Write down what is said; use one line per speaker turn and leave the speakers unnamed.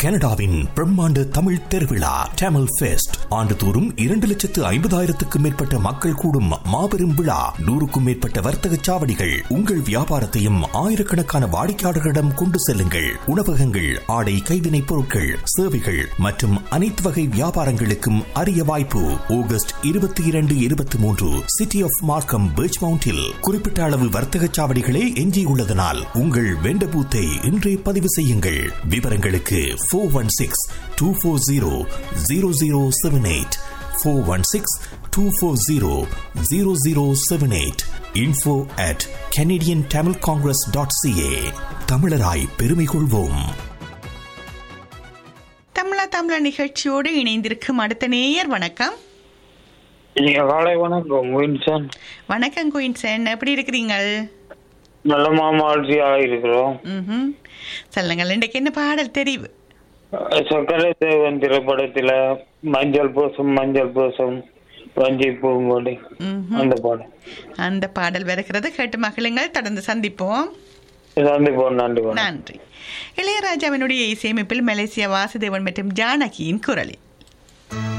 கனடாவின் பிரம்மாண்ட தமிழ் திருவிழா டேமல் ஃபெஸ்ட் ஆண்டுதோறும் இரண்டு லட்சத்து ஐம்பதாயிரத்துக்கும் மேற்பட்ட மக்கள் கூடும் மாபெரும் விழா நூறுக்கும் மேற்பட்ட வர்த்தக சாவடிகள் உங்கள் வியாபாரத்தையும் ஆயிரக்கணக்கான வாடிக்கையாளர்களிடம் கொண்டு செல்லுங்கள் உணவகங்கள் ஆடை கைவினைப் பொருட்கள் சேவைகள் மற்றும் அனைத்து வகை வியாபாரங்களுக்கும் அரிய வாய்ப்பு ஆகஸ்ட் இருபத்தி இரண்டு இருபத்தி மூன்று சிட்டி ஆஃப் மார்க்கம் பீச் மவுண்டில் குறிப்பிட்ட அளவு வர்த்தக சாவடிகளே எஞ்சியுள்ளதனால் உங்கள் வெண்ட பூத்தை இன்றே பதிவு செய்யுங்கள் விவரங்களுக்கு four one six two four zero zero zero seven eight four one six two four zero zero zero seven eight info at Canadian Tamil congress dot CA தமிழராய் பெருமை கொள்வோம்
தமிழா தமிழா நிகழ்ச்சியோடு இணைந்திருக்கும் அடுத்த நேயர் வணக்கம்
நீங்க காலை வணக்கம் வின்சன்
வணக்கம் குயின்சன் எப்படி இருக்கிறீங்கள்
நல்ல மாமாட்சியாக இருக்கிறோம்
ம்ஹும். சொல்லுங்கள் இன்றைக்கு என்ன பாடல் தெரிவு
சக்கரை தேவன் திரைப்படத்துல மஞ்சள் பூசம் மஞ்சள் பூசம் வஞ்சி பூங்கொடி
ம்ஹும்.
அந்த பாடம்
அந்த பாடல் வருகிறது கேட்டு மகிழுங்கள் தொடர்ந்து சந்திப்போம்
சந்திப்போம் நன்றி வணக்கம்
நன்றி இளையராஜாவினுடைய இசையமைப்பில் மலேசியா வாசுதேவன் மற்றும் ஜானகியின் குரலில்